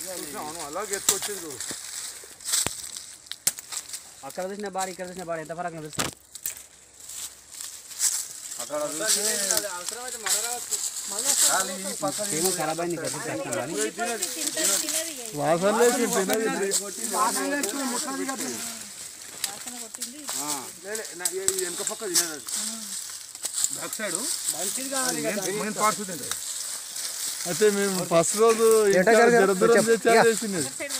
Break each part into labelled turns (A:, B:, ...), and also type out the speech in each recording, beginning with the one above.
A: చూసాను అలాగే ఎత్తుకొచ్చింది చూడు
B: అక్కడ చూసిన బాడీ ఇక్కడ చూసిన బాడీ ఎంత ఫరక్ కనిపిస్తుంది
A: అక్కడ చూస్తే ఖాళీ ఈ పక్క
B: ఏమో ఖరాబ్ అయింది కదా చేస్తాం కానీ
A: ఆ, లే, లే, నా- ఈ ఈ వెనక పక్క తినేది బ్యాక్ సైడ్ మెయిన్ పార్ట్స్ తింటాయి
C: అయితే మేము ఫస్ట్ రోజు ఇంకా జరదూరం చేసి చేసింది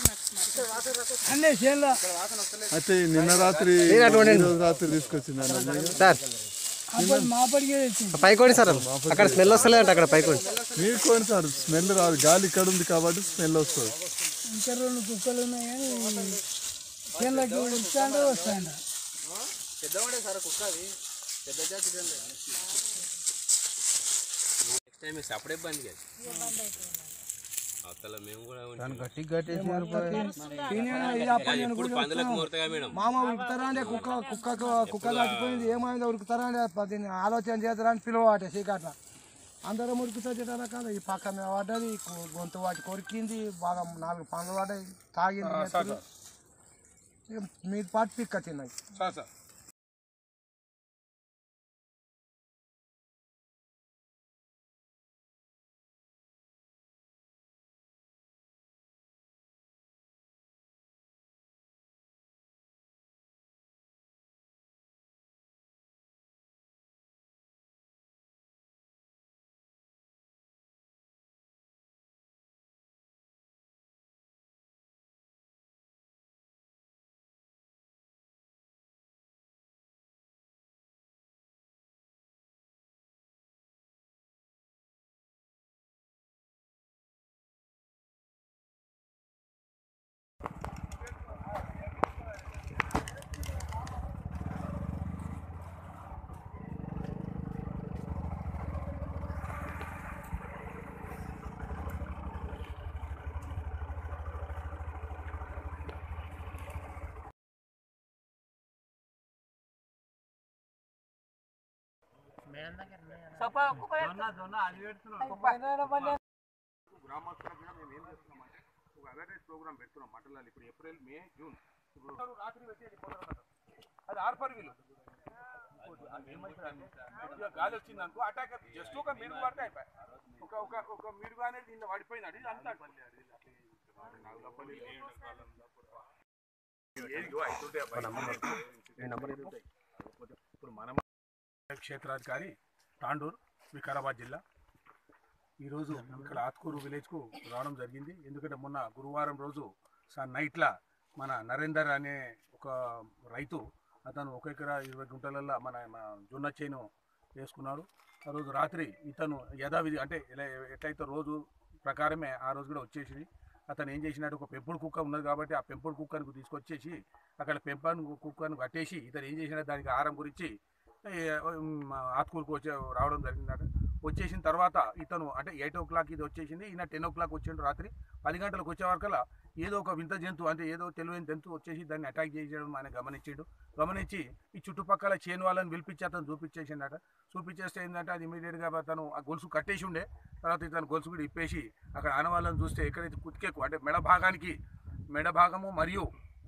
C: అయితే నిన్న రాత్రి ఈ రోజు రాత్రి తీసుకొచ్చింది అన్న
D: సార్ పైకోండి సార్ అక్కడ స్మెల్ వస్తలేదంట అక్కడ పైకోండి
C: మీరు కొని సార్ స్మెల్ రాదు గాలి ఇక్కడ ఉంది కాబట్టి స్మెల్ వస్తుంది
E: ఇంకా రెండు కుక్కలు ఉన్నాయి కానీ చేనులకి వస్తాండ వస్తాండ
F: నెక్స్ట్ టైం ఇస్తే అప్పుడే బంద్ కదా అవతల మేము కూడా ఉంటాం.
A: గట్టి కట్టేసినారు
F: ఇక ఎప్పుడు పందులకు మూరతగా మేడం
G: మామ ఉరుకుతారా అంటే కుక్క కుక్కకు కుక్క చచ్చిపోయింది ఏమైందో ఉరుకుతారా అంటే దీన్ని ఆలోచన చేస్తారా అని పిలువాటే చీకట్ల అందరం ఉరుకుతా కాదు ఈ పక్క మీద పడ్డది కు- గొంతు వాటి కొరికింది బాగా నాలుగు పండ్లు పడ్డాయి తాగింది నెత్తులు. ఇక మీ పాటు పిక్క తిన్నాయి
A: సార్ సార్ గ్రామస్తులకు కూడా మేము ఏం చేస్తున్నామంటే ఒక అవేర్నెస్ ప్రోగ్రామ్ పెడుతున్నాం మండలాలు ఇప్పుడు ఏప్రిల్ మే జూన్ ఇప్పుడు రాత్రి పెట్టి వెళ్ళిపోతారు అది ఆర్పర్ వీలు ఇక గాలి వచ్చింది అనుకో అటాక్ జస్ట్ ఒక మిరుగు పడితే అయిపోయి ఒక ఒక ఒక మిరుగు అనేది దీనిలో పడిపోయింది అది అంతా ఇప్పుడు మనం క్షేత్రాధికారి తాండూర్ వికారాబాద్ జిల్లా ఈరోజు ఇక్కడ ఆత్కూరు విలేజ్కు రావడం జరిగింది ఎందుకంటే మొన్న గురువారం రోజు సా నైట్లా మన నరేందర్ అనే ఒక రైతు అతను ఒక ఎకరా ఇరవై గుంటలల్లో మన మన జొన్న చేను వేసుకున్నాడు ఆ రోజు రాత్రి ఇతను యథావిధి అంటే ఎలా ఎట్లయితే రోజు ప్రకారమే ఆ రోజు కూడా వచ్చేసింది అతను ఏం చేసినట్టు ఒక పెంపుడు కుక్క ఉన్నది కాబట్టి ఆ పెంపుడు కుక్కను తీసుకొచ్చేసి అక్కడ పెంపను కుక్కను కట్టేసి ఇతను ఏం చేసినా దానికి ఆహారం గురించి ఏ, ఉమ్, ఆత్కూరుకు వచ్చే రావడం జరిగిందట వచ్చేసిన తర్వాత ఇతను అంటే ఎయిట్ ఓ క్లాక్ ఇది వచ్చేసింది ఈయన టెన్ ఓ క్లాక్ వచ్చిండు రాత్రి పది గంటలకు వచ్చే వరకల్లా ఏదో ఒక వింత జంతువు అంటే ఏదో తెలివైన జంతువు వచ్చేసి దాన్ని అటాక్ చేయడం ఆయన గమనించాడు గమనించి ఈ చుట్టుపక్కల చేను వాళ్ళని పిలిపించి అతను చూపించేసిండట చూపించేస్తే ఏంటంటే అది ఇమీడియట్గా అతను ఆ గొలుసు కట్టేసి ఉండే తర్వాత ఇతను గొలుసు కూడా ఇప్పేసి అక్కడ ఆనవాళ్ళని చూస్తే ఎక్కడైతే కుతికేకు అంటే మెడ భాగానికి మెడ భాగము మరియు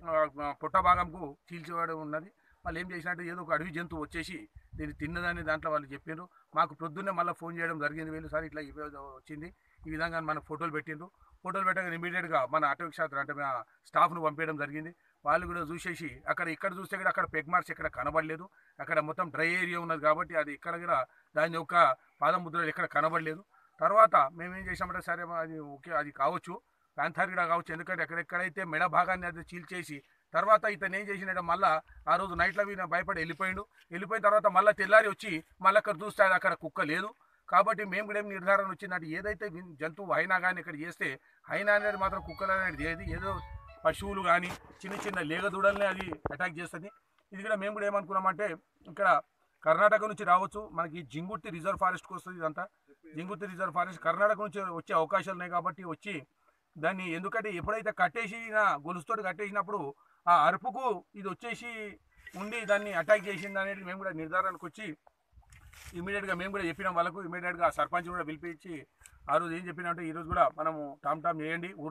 A: ఆ, పొట్ట భాగంకు చీల్చేవాడు ఉన్నది వాళ్ళు ఏం చేసినట్టు ఏదో ఒక అడవి జంతువు వచ్చేసి దీన్ని తిన్నదని దాంట్లో వాళ్ళు చెప్పారు మాకు ప్రొద్దున్నే మళ్ళీ ఫోన్ చేయడం జరిగింది వీళ్ళు సార్ ఇట్లా ఈ రోజు వచ్చింది ఈ విధంగా మనకు ఫోటోలు పెట్టిండ్రు ఫోటోలు పెట్టగానే ఇమీడియట్గా మన అటవీ శాస్త్రం అంటే మా స్టాఫ్ను పంపించడం జరిగింది వాళ్ళు కూడా చూసేసి అక్కడ ఇక్కడ చూస్తే కూడా అక్కడ పెగ్ మార్క్స్ ఎక్కడ కనబడలేదు అక్కడ మొత్తం డ్రై ఏరియా ఉన్నది కాబట్టి అది ఇక్కడ కూడా దాని యొక్క పాదముద్రలు ఎక్కడ కనబడలేదు తర్వాత మేము ఏం చేసామంటే సరే అది ఓకే అది కావచ్చు ప్యాంథర్ కూడా కావచ్చు ఎందుకంటే ఎక్కడెక్కడైతే మెడ భాగాన్ని అది చీల్చేసి తర్వాత ఇతను ఏం చేసినట్టు మళ్ళా ఆ రోజు నైట్లో వీన భయపడి వెళ్ళిపోయిండు వెళ్ళిపోయిన తర్వాత మళ్ళీ తెల్లారి వచ్చి మళ్ళీ అక్కడ చూస్తే అది అక్కడ కుక్క లేదు కాబట్టి మేము కూడా ఏం నిర్ధారణ వచ్చిందంటే ఏదైతే విన్- జంతువు అయినా కానీ ఇక్కడ చేస్తే అయినా అనేది మాత్రం కుక్కలు అనేది ఏది ఏదో పశువులు కానీ చిన్న చిన్న లేగదూడల్ని అది అటాక్ చేస్తుంది ఇది కూడా మేము కూడా ఏమనుకున్నామంటే ఇక్కడ కర్ణాటక నుంచి రావచ్చు మనకి జింగుర్తి రిజర్వ్ ఫారెస్ట్కి వస్తుంది ఇదంతా జింగుర్తి రిజర్వ్ ఫారెస్ట్ కర్ణాటక నుంచి వచ్చే అవకాశాలు ఉన్నాయి కాబట్టి వచ్చి దాన్ని ఎందుకంటే ఎప్పుడైతే కట్టేసిన గొలుసుతోటి కట్టేసినప్పుడు ఆ అరుపుకు ఇది వచ్చేసి ఉండి దాన్ని అటాక్ చేసింది అనేది మేము కూడా నిర్ధారణకు వచ్చి ఇమీడియట్గా మేము కూడా చెప్పినాం వాళ్ళకు ఇమీడియట్గా సర్పంచ్ కూడా పిలిపించి ఆ రోజు ఏం చెప్పినామంటే ఈ రోజు కూడా మనము టామ్ టామ్ చేయండి ఊర్లో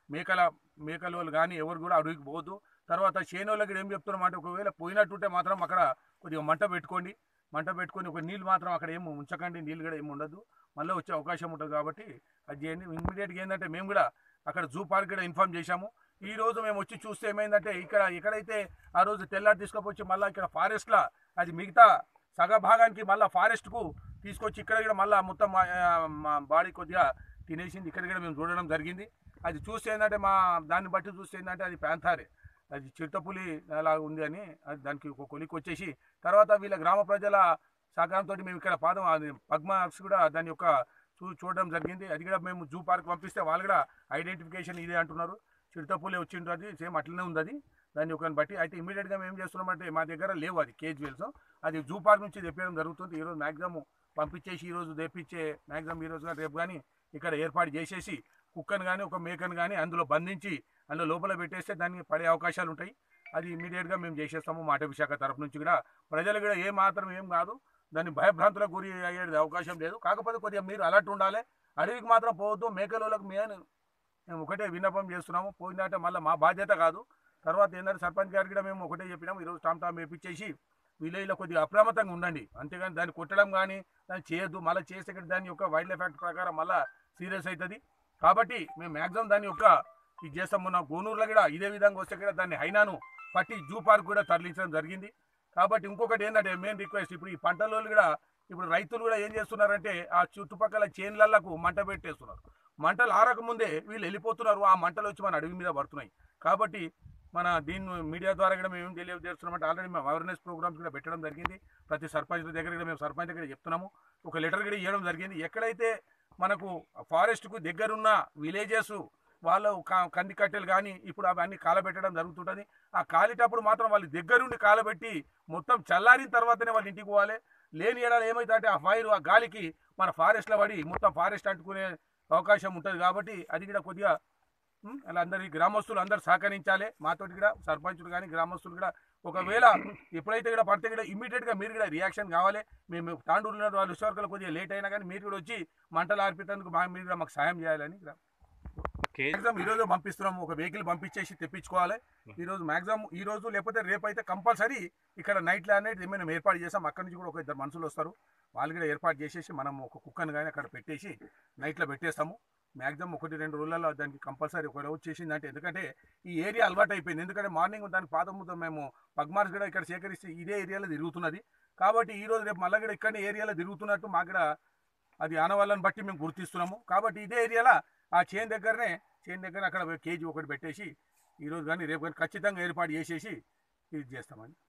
A: మేకల మేకలు కానీ ఎవరు కూడా అడవికి పోవద్దు తర్వాత చేనులకి ఏం చెప్తున్నాం అంటే ఒకవేళ పోయినట్టుంటే మాత్రం అక్కడ కొద్దిగా మంట పెట్టుకోండి మంట పెట్టుకొని ఒక నీళ్ళు మాత్రం అక్కడ ఏమి ఉంచకండి నీళ్ళు కూడా ఏమి ఉండదు మళ్ళీ వచ్చే అవకాశం ఉంటుంది కాబట్టి అది చేయండి ఇమ్మీడియట్గా ఏంటంటే మేము కూడా అక్కడ జూ పార్క్ కూడా ఇన్ఫామ్ చేశాము ఈ రోజు మేము వచ్చి చూస్తే ఏమైందంటే ఇక్కడ ఎక్కడైతే ఆ రోజు తెల్లారి తీసుకొచ్చి మళ్ళీ ఇక్కడ ఫారెస్ట్లా అది మిగతా సగ భాగానికి మళ్ళీ ఫారెస్ట్కు తీసుకొచ్చి ఇక్కడ కూడా మళ్ళీ మొత్తం మా మా బాడీ కొద్దిగా తినేసింది ఇక్కడ కూడా మేము చూడడం జరిగింది అది చూస్తే ఏంటంటే మా దాన్ని బట్టి చూస్తే ఏంటంటే అది ప్యాంథారే అది చిరుతపులి అలా ఉంది అని అది దానికి ఒక కొలికి వచ్చేసి తర్వాత వీళ్ళ గ్రామ ప్రజల సహకారంతో మేము ఇక్కడ పాదం అది పద్మాక్స్ కూడా దాని యొక్క చూ చూడడం జరిగింది అది కూడా మేము జూ పార్క్ పంపిస్తే వాళ్ళు కూడా ఐడెంటిఫికేషన్ ఇదే అంటున్నారు చిరుతపులి వచ్చిండ్రు అది సేమ్ అట్లనే ఉంది అది దాని యొక్క బట్టి అయితే ఇమీడియట్గా మేము ఏం చేస్తున్నామంటే మా దగ్గర లేవు అది కేజ్ వెల్స్ అది జూ పార్క్ నుంచి తెప్పడం జరుగుతుంది ఈరోజు మ్యాక్సిమం పంపించేసి ఈరోజు తెప్పించే మ్యాక్సిమం ఈరోజు కానీ రేపు కానీ ఇక్కడ ఏర్పాటు చేసేసి కుక్కను కానీ ఒక మేకను కానీ అందులో బంధించి అందులో లోపల పెట్టేస్తే దానికి పడే అవకాశాలు ఉంటాయి అది ఇమీడియట్గా మేము చేసేస్తాము మాట విశాఖ తరపు నుంచి కూడా ప్రజలు కూడా ఏ మాత్రం ఏం కాదు దాన్ని భయభ్రాంతులకు గురి అయ్యే అవకాశం లేదు కాకపోతే కొద్దిగా మీరు అలర్ట్ ఉండాలి అడవికి మాత్రం పోవద్దు మేకలకు మేము మేము ఒకటే విన్నపం చేస్తున్నాము పోయిందంటే మళ్ళీ మా బాధ్యత కాదు తర్వాత ఏంటంటే సర్పంచ్ గారికి కూడా మేము ఒకటే చెప్పినాము ఈరోజు టామ్ టామ్ వేపించేసి విలేజ్లో కొద్దిగా అప్రమత్తంగా ఉండండి అంతేగాని దాన్ని కొట్టడం కానీ దాన్ని చేయొద్దు మళ్ళీ చేస్తే ఇక్కడ దాని యొక్క వైల్డ్ లైఫ్ యాక్ట్ ప్రకారం మళ్ళీ సీరియస్ అవుతుంది కాబట్టి మేము మ్యాక్సిమం దాని యొక్క ఇది చేస్తాం మొన్న గోనూరులో కూడా ఇదే విధంగా వస్తే కూడా దాన్ని హైనాను పట్టి జూ పార్క్ కూడా తరలించడం జరిగింది కాబట్టి ఇంకొకటి ఏంటంటే మెయిన్ రిక్వెస్ట్ ఇప్పుడు ఈ పంటలో కూడా ఇప్పుడు రైతులు కూడా ఏం చేస్తున్నారంటే ఆ చుట్టుపక్కల చేన్లలకు మంట పెట్టేస్తున్నారు మంటలు ఆరకముందే వీళ్ళు వెళ్ళిపోతున్నారు ఆ మంటలు వచ్చి మన అడవి మీద పడుతున్నాయి కాబట్టి మన దీన్ని మీడియా ద్వారా కూడా మేము ఏం తెలియజేస్తున్నామంటే ఆల్రెడీ మేము అవేర్నెస్ ప్రోగ్రామ్స్ కూడా పెట్టడం జరిగింది ప్రతి సర్పంచ్ దగ్గర కూడా మేము సర్పంచ్ దగ్గర చెప్తున్నాము ఒక లెటర్ కూడా ఇవ్వడం జరిగింది ఎక్కడైతే మనకు ఫారెస్ట్కు దగ్గరున్న విలేజెస్ వాళ్ళు కా- కంది కట్టెలు కానీ ఇప్పుడు అవన్నీ కాలబెట్టడం జరుగుతుంటుంది ఆ కాలేటప్పుడు మాత్రం వాళ్ళు దగ్గరుండి కాలబెట్టి మొత్తం చల్లారిన తర్వాతనే వాళ్ళు ఇంటికి పోవాలి లేని ఏడాది ఏమవుతుందంటే ఆ ఫైర్ ఆ గాలికి మన ఫారెస్ట్లో పడి మొత్తం ఫారెస్ట్ అంటుకునే అవకాశం ఉంటుంది కాబట్టి అది కూడా కొద్దిగా ఉం, అలా అందరి గ్రామస్తులు అందరు సహకరించాలి మాతోటి కూడా సర్పంచులు కానీ గ్రామస్తులు కూడా ఒకవేళ ఎప్పుడైతే కూడా పడితే కూడా ఇమీడియట్గా మీరు కూడా రియాక్షన్ కావాలి మేము తాండూరు వాళ్ళు విశ్వర్కలు కొద్దిగా లేట్ అయినా కానీ మీరు కూడా వచ్చి మంటలు ఆర్పేందుకు మా మీరు కూడా మాకు సాయం చేయాలని మాక్సిమం ఈ రోజు పంపిస్తున్నాము ఒక వెహికల్ పంపించేసి తెప్పించుకోవాలి ఈ రోజు మాక్సిమం ఈ రోజు లేకపోతే రేపు అయితే కంపల్సరీ ఇక్కడ నైట్ అనేది మేము ఏర్పాటు చేసాం అక్కడి నుంచి కూడా ఒక ఇద్దరు మనుషులు వస్తారు వాళ్ళు కూడా ఏర్పాటు చేసేసి మనం ఒక కుక్కను కానీ అక్కడ పెట్టేసి నైట్లో పెట్టేస్తాము మాక్సిమం ఒకటి రెండు రోజులలో దానికి కంపల్సరీ ఒక రోజు చేసిందంటే ఎందుకంటే ఈ ఏరియా అలవాటు అయిపోయింది ఎందుకంటే మార్నింగ్ దాని పాదముతో మేము పగ్మార్స్ కూడా ఇక్కడ సేకరిస్తే ఇదే ఏరియాలో తిరుగుతున్నది కాబట్టి ఈ రోజు రేపు మళ్ళీ కూడా ఇక్కడ ఏరియాలో తిరుగుతున్నట్టు మాకు కూడా అది ఆనవాళ్ళని బట్టి మేము గుర్తిస్తున్నాము కాబట్టి ఇదే ఏరియాలో ఆ చేన్ దగ్గరనే చేన్ దగ్గర అక్కడ కేజీ ఒకటి పెట్టేసి ఈరోజు కానీ రేపు కానీ ఖచ్చితంగా ఏర్పాటు చేసేసి ఇది చేస్తామని